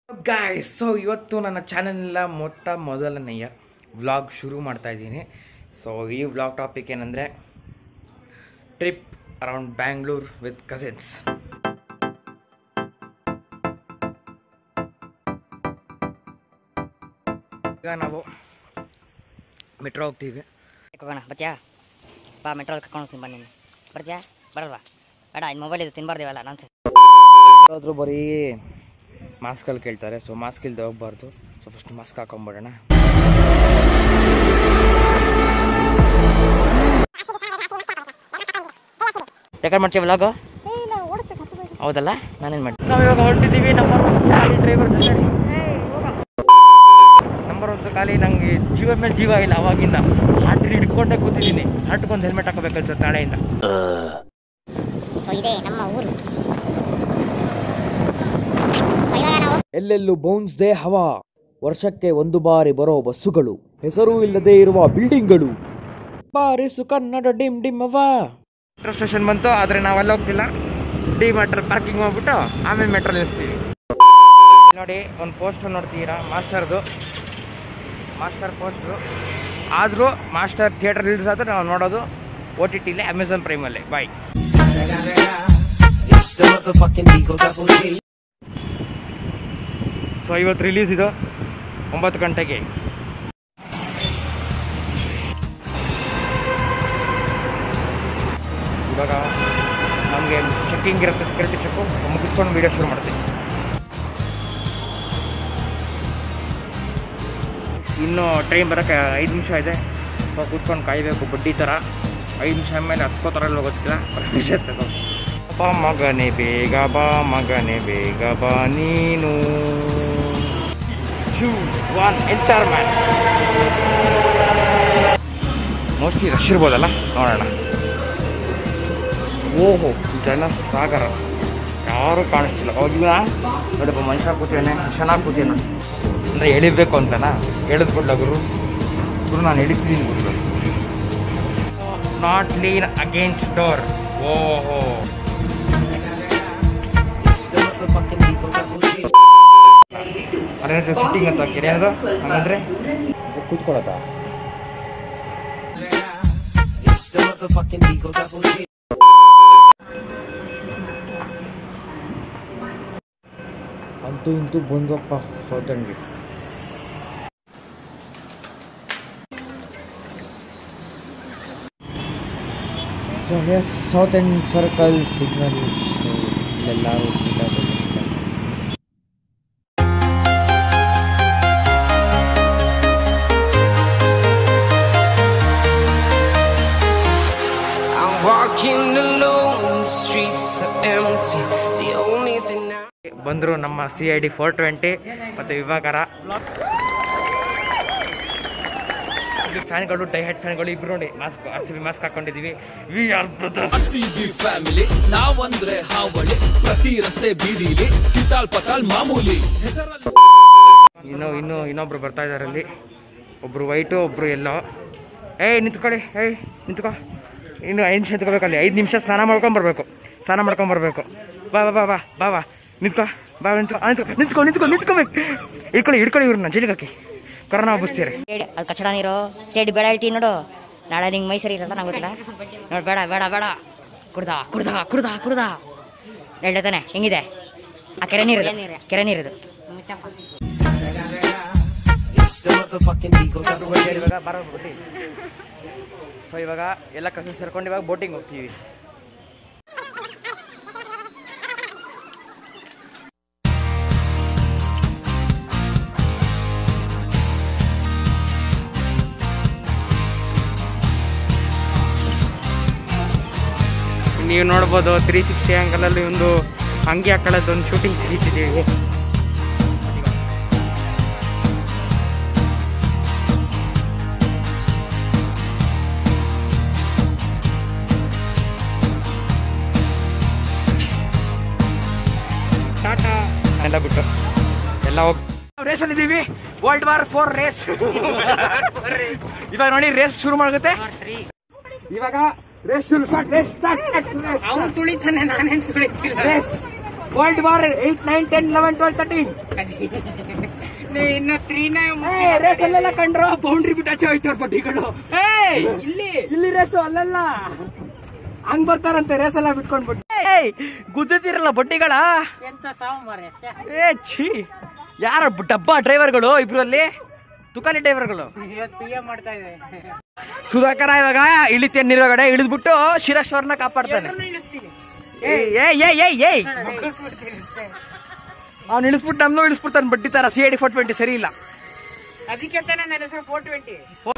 Guys so ಇವತ್ತು ನನ್ನ ಚಾನಲ್ನ ಮೊಟ್ಟ ಮೊದಲನೆಯ ವ್ಲಾಗ್ ಶುರು ಮಾಡ್ತಾ ಇದ್ದೀನಿ ಸೊ ಈ ವ್ಲಾಗ್ ಟಾಪಿಕ್ ಏನಂದರೆ trip around Bangalore with cousins ಈಗ ನಾವು ಮೆಟ್ರೋ ಹೋಗ್ತೀವಿ ಹೋಗೋಣ ಬರ್ತೀಯಾ ಬಾ ಮೆಟ್ರೋಲ್ ಕರ್ಕೊಂಡು ಹೋಗ್ತೀನಿ ಬನ್ನಿ ಬರ್ತೀಯಾ ಬರಲ್ವಾ ಬೇಡ ಇದು ಮೊಬೈಲ್ ಇದು ತಿನ್ಬಾರ್ದಿವಲ್ಲ ನಾನು ಆದರೂ ಬರೀ ಮಾಸ್ಕಲ್ಲಿ ಕೇಳ್ತಾರೆ ಸೊ ಮಾಸ್ಕ್ ಇಲ್ಲದೆ ಹೋಗ್ಬಾರ್ದು ಸೊ ಫಸ್ಟ್ ಮಾಸ್ಕ್ ಹಾಕೊಂಬಿಡೋಣ ರೆಕಾರ್ಡ್ ಮಾಡ್ತೀವಿ ವ್ಲಾಗು ಹೌದಲ್ಲ ನಾನೇನು ಮಾಡ್ತೀನಿ ನಾವು ಇವಾಗ ಹೊರಟಿದ್ದೀವಿ ನಂಬರ್ ಒನ್ ಖಾಲಿ ಡ್ರೈವರ್ ಜೊತೆ ನಂಬರ್ ಒಂದು ಖಾಲಿ ನಂಗೆ ಜೀವ ಮೇಲೆ ಜೀವ ಇಲ್ಲ ಅವಾಗಿಂದ ಹಾರ್ಟ್ ಹಿಡ್ಕೊಂಡೇ ಕೂತಿದ್ದೀನಿ ಹಾರ್ಟ್ಗೊಂದು ಹೆಲ್ಮೆಟ್ ಹಾಕೋಬೇಕನ್ಸುತ್ತೆ ನಾಳೆಯಿಂದ ಸೊ ಇದೇ ನಮ್ಮ ಊರು ಸೊ ಇವಾಗ ನಾವು ಎಲ್ಲೆಲ್ಲೂ ಬೌನ್ಸ್ದೇ ಹವಾ ವರ್ಷಕ್ಕೆ ಒಂದು ಬಾರಿ ಬರೋ ಬಸ್ಸುಗಳು ಹೆಸರು ಇಲ್ಲದೆ ಇರುವ ಬಿಲ್ಡಿಂಗ್ಗಳು ಬಾರಿಸು ಕನ್ನಡ ಡಿಮ್ ಡಿಮ್ ಅವ ಮೆಟ್ರೋ ಸ್ಟೇಷನ್ ಬಂತು ಆದರೆ ನಾವೆಲ್ಲ ಹೋಗ್ತಿಲ್ಲ ಡಿ ಮೆಟ್ರೋ ಪಾರ್ಕಿಂಗ್ ಮಾಡ್ಬಿಟ್ಟು ಆಮೇಲೆ ಮೆಟ್ರೋ ನಿಲ್ಲಿಸ್ತೀವಿ ನೋಡಿ ಒಂದು ಪೋಸ್ಟ್ ನೋಡ್ತೀರಾ ಮಾಸ್ಟರ್ದು ಮಾಸ್ಟರ್ ಪೋಸ್ಟ್ರು ಆದರೂ ಮಾಸ್ಟರ್ ಥಿಯೇಟರ್ ರಿಲೀಸ್ ಆದ್ರೆ ನಾವು ನೋಡೋದು ಓ ಟಿ ಟಿಲಿ ಅಮೆಝಾನ್ ಪ್ರೈಮಲ್ಲಿ ಬಾಯ್ ಸೊ ಇವತ್ತು ರಿಲೀಸ್ ಇದು ಒಂಬತ್ತು ಗಂಟೆಗೆ ಇವಾಗ ನಮಗೆ ಚೆಕ್ಕಿಂಗ್ ಇರುತ್ತೆ ಸೆಕ್ಯೂರಿಟಿ ಚೆಕ್ಕು ಮುಗಿಸ್ಕೊಂಡು ವೀಡಿಯೋ ಶುರು ಮಾಡ್ತೀವಿ ಇನ್ನು ಟ್ರೈನ್ ಬರೋಕ್ಕೆ ಐದು ನಿಮಿಷ ಇದೆ ಸೊ ಕೂತ್ಕೊಂಡು ಕಾಯಬೇಕು ಬಡ್ಡಿ ಥರ ಐದು ನಿಮಿಷ ಮೇಲೆ ಹಚ್ಕೋತಾರಲ್ಲ ಗೊತ್ತಿಲ್ಲ ಪರ್ಮಿಷನ್ ತಗೋ ಬಾ ಮಗನೇ ಬೇಗ ಬಾ ಮಗನೇ ಬೇಗ ಬಾ ನೀನು two one enter man mostly rush ಇರ್ಬೋದಲ್ಲ ನೋಡೋಣ ಓಹೋ ಜನ ಸಾಗರ ಯಾರು ಕಾಣಿಸ್ತಿಲ್ಲ ಹೋಗಿಲ್ಲ ನೋಡಪ್ಪ ಮನುಷ್ಯ ಕೂತೇನೆ ಚೆನ್ನಾಗಿ ಕೂತೀನಿ ನೋಡಿ ಅಂದರೆ ಎಳಿಬೇಕು ಅಂತನಾ ಎಳೆದು ಕೊಡ್ಲ ಗುರು ಗುರು ನಾನು ಎಳಿತಿದ್ದೀನಿ ಗುರು ನಾಟ್ ಲೀನ್ ಅಗೇನ್ಸ್ಟ್ ಡೋರ್ ಓಹೋ ಅಲ್ಲೇನಾದ್ರು ಸಿಟ್ಟಿಂಗ್ ಅಂತ ಕೆರೆ ಅನ್ನೋದು ಹಂಗಂದ್ರೆ ಕೂತ್ಕೊಳತ್ತ ಅಂತೂ ಇಂತೂ ಬಂದ್ವಪ್ಪ ಸೌತಣ್ಗೆ so yes South End circle signal ಇಲ್ಲೆಲ್ಲ ಹೋಗ್ತಿಲ್ಲ ಬರ್ತಿಲ್ಲ. I'm walking alone, the streets are empty. The only thing now. ಬಂದರು ನಮ್ಮ C I D four twenty ಮತ್ತು ವಿಭಾಗರ ಇಲ್ಲಿ ಫ್ಯಾನ್ಗಳು ಡೈ ಹೆಡ್ ಫ್ಯಾನ್ಗಳು ಇಬ್ರು ನೋಡಿ mask R C B mask ಹಾಕೊಂಡಿದ್ದೀವಿ V R brothers C B family ನಾವಂದ್ರೆ ಹಾವಳಿ ಪ್ರತಿ ರಸ್ತೆ ಬೀದಿಲಿ ಚಿತಾಲ್ ಪತಾಲ್ ಮಾಮೂಲಿ ಹೆಸರಲ್ಲಿ ಇನ್ನು ಇನ್ನು ಇನ್ನೊಬ್ರು ಬರ್ತಾ ಇದ್ದಾರೆ ಅಲ್ಲಿ ಒಬ್ರು ವೈಟು ಒಬ್ರು ಎಲ್ಲೋ ಏಯ್ ನಿಂತ್ಕೊಳ್ಳಿ ಏಯ್ ನಿಂತ್ಕೊ ಇನ್ನು ಐದು ನಿಮಿಷ ನಿಂತ್ಕೋಬೇಕಲ್ಲಿ ಐದು ನಿಮಿಷ ಸ್ನಾನ ಮಾಡ್ಕೊಂಡ್ ಬರ್ಬೇಕು ಸ್ನಾನ ಮಾಡ್ಕೊಂಡ್ ಬರ್ಬೇಕು ಬಾ ಬಾ ಬಾ ಬಾ ಬಾ ಬಾ ನಿಂತ್ಕೊ ಬಾ ನಿಂತ್ಕೊ ಆ, ನಿಂತ್ಕೊ ನಿಂತ್ಕೊ ನಿಂತ್ಕೊ ನಿಂತ್ಕೋಬೇಕು ಹಿಡ್ಕೊಳ್ಳಿ ಹಿಡ್ಕೊಳ್ಳಿ ಇವ್ರನ್ನ ಜೈಲಿಗೆ ಹಾಕಿ ಕೊರೋನಾ ಹಬ್ಬಿಸ್ತೀರಿ ಸೇಡ್ ಅದು ಕಚ್ಚಡ ನೀರು ಸೇಡ್ ಬೇಡ ಹೇಳ್ತೀನಿ ನೋಡು ನಾಳೆ ನಿಂಗೆ ಮೈ ಸರಿ ಇರಲ್ಲ ನಂಗೆ ಗೊತ್ತಿಲ್ಲ ನೋಡು ಬೇಡ ಬೇಡ ಬೇಡ ಕುಡ್ದ ಕುಡ್ದ ಕುಡ್ದ ಕುಡ್ದ ಹೇಳ್ದೆ ತಾನೆ ಹೆಂಗಿದೆ ಆ ಕೆರೆ ನೀರು ಕೆರೆ ನೀರಿದು ಇವಾಗ ಬರೋ ಬನ್ನಿ ಸೊ ಇವಾಗ ಎಲ್ಲ ಕಸಿನ್ ಸೇರ್ಕೊಂಡು ಇವಾಗ ಬೋಟಿಂಗ್ ಹೋಗ್ತೀವಿ ನೀವು ನೋಡ್ಬೋದು ತ್ರೀ ಸಿಕ್ಸ್ಟಿ ಆ್ಯಂಗಲಲ್ಲಿ ಒಂದು ಅಂಗಿ ಹಾಕೊಳ್ಳೋದು ಒಂದು ಶೂಟಿಂಗ್ ತೆಗಿತಿದ್ದೀವಿ ಟಾಟಾ ಎಲ್ಲ ಬಿಟ್ಟು ಎಲ್ಲ ಹೋಗಿ ರೇಸಲ್ಲಿ ಇದ್ದೀವಿ ವರ್ಲ್ಡ್ ವಾರ್ ಫೋರ್ ರೇಸ್ ಇವಾಗ ನೋಡಿ ರೇಸ್ ಶುರು ಮಾಡುತ್ತೆ ಇವಾಗ ರೇಸ್ ಶುರು ಸ್ಟಾರ್ಟ್ ರೇಸ್ ಸ್ಟಾರ್ಟ್ ರೇಸ್ ಅವನು ತುಳಿತಾನೆ ನಾನೇನ್ ತುಳಿತಿಲ್ಲ race world war eight nine ten eleven twelve thirteen ಇನ್ನು ತ್ರೀನ ರೇಸ್ ಅಲ್ಲೆಲ್ಲ ಕಂಡ್ರು ಬೌಂಡ್ರಿ ಬಿಟ್ಟು ಆಚೆ ಹೋಯ್ತಾರ ಬಡ್ಡಿಗಳು ಇಲ್ಲಿ ಇಲ್ಲಿ ರೇಸು ಅಲ್ಲೆಲ್ಲ ಹಂಗ್ ಬರ್ತಾರಂತೆ ರೇಸ್ ಎಲ್ಲ ಬಿಟ್ಕೊಂಡ್ಬಿಟ್ಟು ಗುದ್ದುತ್ತೀರಲ್ಲ ಬಡ್ಡಿಗಳ ಎಂತ ಸಾವು ಮಾರ್ರೆ ಶ್ಯಾ. ಏ ಛೀ ಯಾರ ಡಬ್ಬಾ ಡ್ರೈವರ್ಗಳು ಇಬ್ರಲ್ಲಿ ತುಕಾಲಿ ಡ್ರೈವರ್ಗಳು ಇವತ್ತು ಪಿ ಎಂ ಮಾಡ್ತಾ ಇದೆ ಸುಧಾಕರ ಇವಾಗ ಇಳಿತೇನ್ ನಿರ್ವಗಡೆ ಇಳಿದ್ಬಿಟ್ಟು ಶಿರಶ್ವರ್ನ ಕಾಪಾಡ್ತಾನೆ ಇಳಿಸ್ತೀನಿ ಏಯ್ ಏಯ್ ಏಯ್ ಏಯ್ ಏಯ್ ಅವ್ನು ಇಳಿಸ್ಬಿಟ್ಟು ನಮ್ನು ಇಳಿಸ್ಬಿಡ್ತಾನೆ ಬಡ್ಡಿ ತರ C I D four twenty ಸರಿ ಇಲ್ಲ ಅದಕ್ಕೆ ತಾನೇ ನನ್ನ ಹೆಸರು ಫೋರ್ ಟ್ವೆಂಟಿ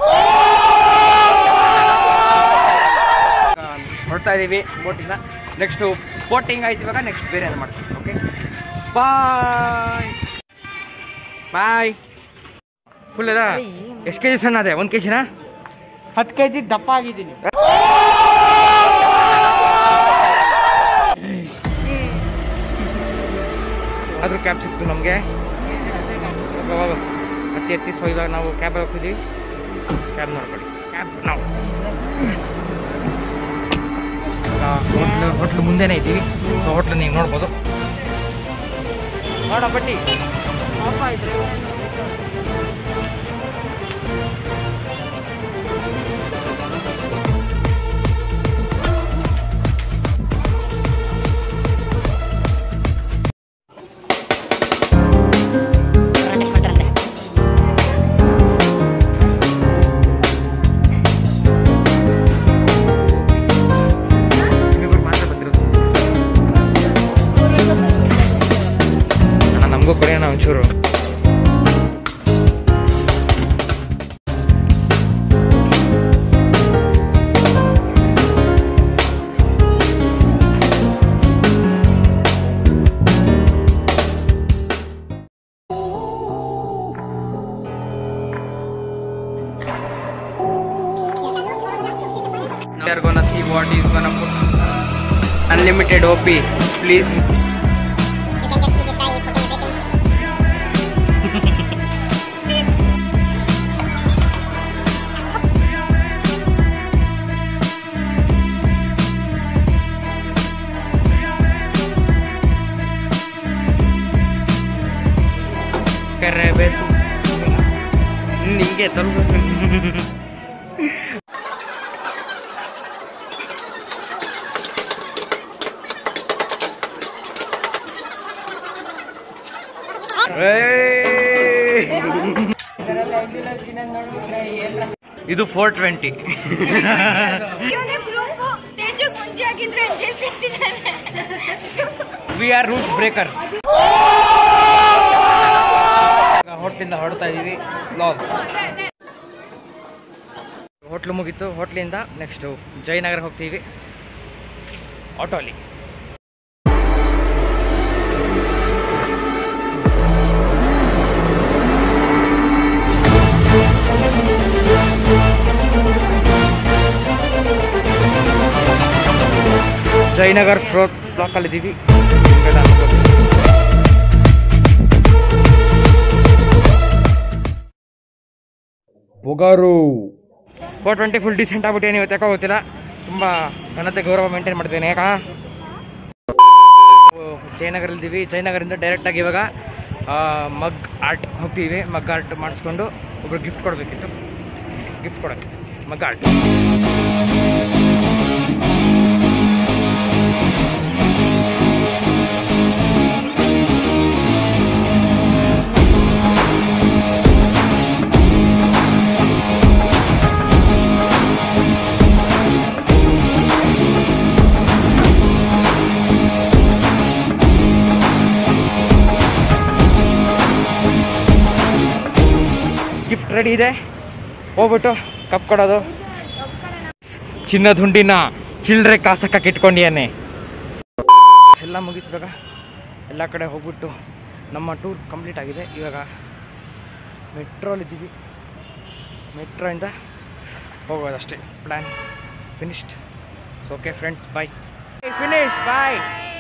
ಹೊಡ್ತಾ ಇದೀವಿ ಬೋಟಿಂದ ನೆಕ್ಸ್ಟ್ ಬೋಟಿಂಗ್ ಆಯ್ತು ಇವಾಗ ನೆಕ್ಸ್ಟ್ ಬೇರೆ ಅದು ಮಾಡ್ತೀವಿ ಓಕೆ ಬಾಯ್ ಬಾಯ್ ಫುಲ್ ಅದ ಎಷ್ಟು ಕೆ ಜಿ ಸಣ್ಣ ಅದೇ ಒಂದು ಕೆ ಜಿನಾ ಹತ್ತು ಕೆ ಜಿ ದಪ್ಪ ಆಗಿದ್ದೀನಿ ಆದ್ರೂ ಕ್ಯಾಬ್ ಸಿಕ್ತು ನಮಗೆ ಹೋಗು ಹತ್ತಿ ಹತ್ತಿ ಸೊ ಇವಾಗ ನಾವು ಕ್ಯಾಬ್ ಹೋಗ್ತಿದ್ದೀವಿ ಕ್ಯಾಬ್ ನೋಡ್ಕೊಳ್ಳಿ ಕ್ಯಾಬ್ ನಾವು ಹೋಟ್ಲು ಹೋಟ್ಲು ಮುಂದೆನೇ ಇದ್ದೀವಿ ಸೊ ಹೋಟ್ಲು ನೀವು ನೋಡ್ಬೋದು ನೋಡ ಬಟ್ಟಿ ಟೆಸ್ಟ್ ಮಾಡ್ತಾರಂತೆ ಇನ್ನೊಬ್ರು ಮಾತ್ರ ಬಂದಿರೋದು ಅಣ್ಣ ನಮಗೂ ಕೊಡೋಣ ಒಂಚೂರು We are gonna see what is gonna put unlimited OP. Please. ಕರೆಬೇಕು ನಿಂಗೆ ತಲುಪ ಇದು ಫೋರ್ ಟ್ವೆಂಟಿ ಇವನೇ ಪ್ರೂಫು ತೇಜಗ್ ಮುಂಚೆ ಆಗಿದ್ರೆ ಜೈಲ್ ಸಿಗ್ತಿದ್ದಾನೆ ವಿ ಆರ್ ರೂಟ್ ಬ್ರೇಕರ್ ಹೋಟ್ಲಿಂದ ಹೊರಡ್ತಾ ಇದೀವಿ ಲಾಗ್ ಹೋಟ್ಲು ಮುಗೀತು ಹೋಟ್ಲಿಂದ ನೆಕ್ಸ್ಟು ಜಯನಗರ ಹೋಗ್ತೀವಿ ಆಟೋಲಿ ಜಯನಗರ್ ಫ್ರೋತ್ ಬ್ಲಾಕಲ್ಲಿದ್ದೀವಿ Pogaru four twenty full decent ಆಗ್ಬಿಟ್ಟು ನೀವು ಯಾಕೋ ಗೊತ್ತಿಲ್ಲ ತುಂಬ ಘನತೆ ಗೌರವ ಮೇಂಟೈನ್ ಮಾಡ್ತೇನೆ ಯಾಕ ಜಯನಗರಲ್ಲಿದ್ದೀವಿ ಜಯನಗರಿಂದ ಡೈರೆಕ್ಟಾಗಿ ಇವಾಗ ಆ, ಮಗ್ ಆರ್ಟ್ ಹೋಗ್ತೀವಿ ಮಗ್ ಆರ್ಟ್ ಮಾಡಿಸ್ಕೊಂಡು ಒಬ್ರು ಗಿಫ್ಟ್ ಕೊಡಬೇಕಿತ್ತು ಗಿಫ್ಟ್ ಕೊಡೋಕ್ಕೆ ಮಗ್ ಆರ್ಟ್ ಗಿಫ್ಟ್ ರೆಡಿ ಇದೆ ಹೋಗ್ಬಿಟ್ಟು ಕಪ್ ಕೊಡೋದು ಚಿನ್ನದ ಹುಂಡಿನ ಚಿಲ್ಲರೆ ಕಾಸಕ್ಕೆ ಇಟ್ಕೊಂಡಿಯಾನೆ ಎಲ್ಲ ಮುಗೀತು ಇವಾಗ ಎಲ್ಲ ಕಡೆ ಹೋಗ್ಬಿಟ್ಟು ನಮ್ಮ ಟೂರ್ ಕಂಪ್ಲೀಟ್ ಆಗಿದೆ ಇವಾಗ ಮೆಟ್ರೋಲಿದ್ದೀವಿ ಮೆಟ್ರೋಯಿಂದ ಹೋಗೋದಷ್ಟೇ plan finished okay friends bye finish ಬಾಯ್